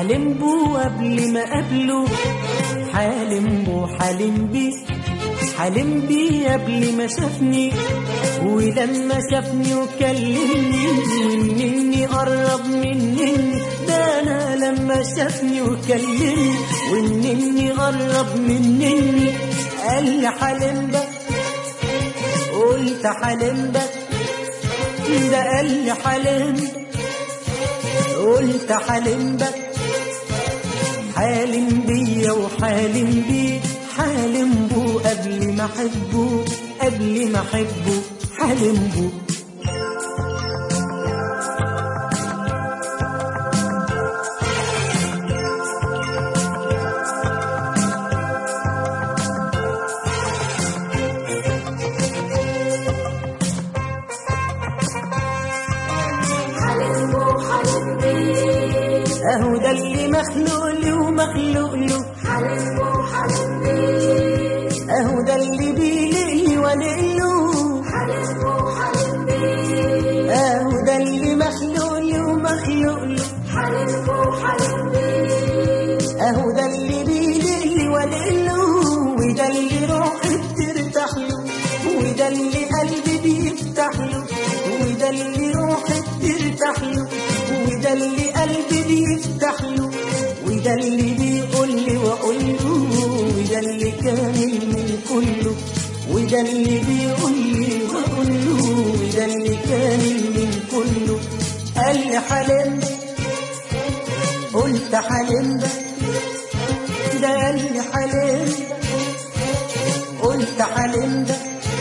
حالم بو قبل ما قبله حالم بو حالم بيه حالم بيه قبل ما شافني ولما شافني وكلمني وانني قرب مني ده انا لما شافني وكلمني وانني قرب مني قال لي حالم بك قلت حالم بك ده قال لي حالم قلت حالم بك حالم بيا وحالم بيه حالم بو قبل ما احبه قبل ما احبه حالم بو حلم وحلم بيه اهو ده اللي مخلوق لي ومخلوق له حلم وحلم بيه اهو ده اللي بيلقي ولقله حلم وحلم بيه اهو ده اللي مخلوق لي ومخلوق له حلم وحلم بيه اهو ده اللي بيلقي ولقله وده اللي روحي بترتاح له وده اللي قلبي بيفتح له وده اللي روحي بترتاح له وده اللي قلبي بيفتح له وده اللي بيقول لي واقول له وده اللي كامل من كله وده اللي بيقول لي واقول له وده اللي كامل من كله قال لي حلم قلت حلم ده ده قال لي حلم قلت حلم ده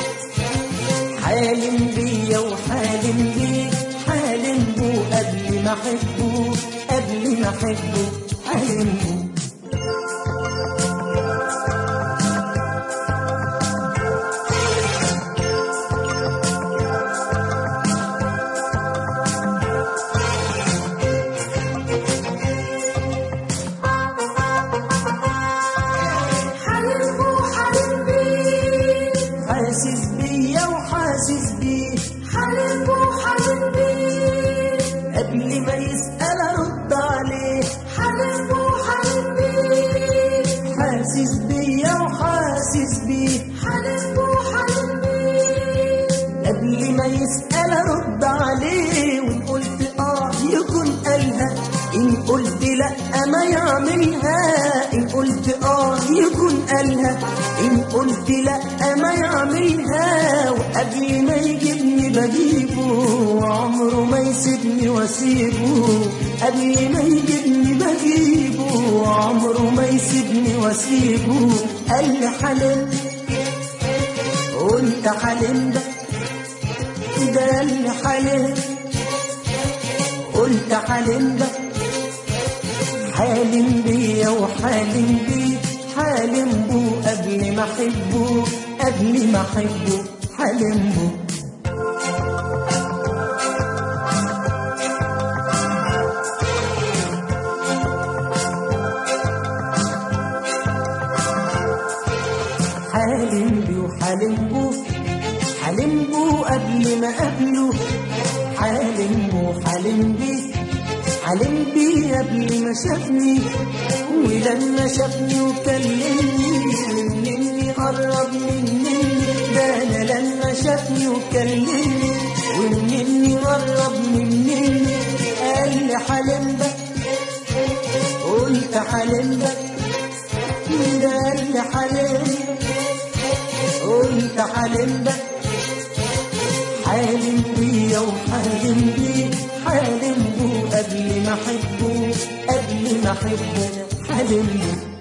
حالم بيا وحالم بيه حالم بو قبل ما احبه قبل ما احبه حالم بو حلم وحلم بيه حاسس بيا وحاسس بيه حلم وحلم بيه قبل ما يسأل ارد عليه حلم وحلم بيه حاسس بيا وحاسس بيه حلم وحلم بيه قبل ما يسأل ارد عليه وان قلت اه يكون قالها ان قلت لا ما يعملها ان قلت اه يكون قالها ان قلت لا ما يعملها وقبل ما يجيبني بجيبه وعمره ما يسيبني واسيبه قبل ما يجيبني بجيبه وعمره ما يسيبني واسيبه قال لي حلم قلت حلم ده ده اللي حالم قلت حالم ده حالم بيا وحالم بيه حالم بو قبل ما احبه قبل ما احبه حالم بو حالم بيه وحالم بو حالم بو قبل ما قبله حالم بو حالم بيه حالم بيه قبل ما شافني ولما شافني وكلمني مني قرب مني ده انا لما شافني وكلمني ومني قرب مني قال لي حالم بك قلت حالم بك ده قال لي حالم قلت حالم بك حالم بيا وحالم بيه حالم بو قبل ما احبه قبل ما احبه حالم بيه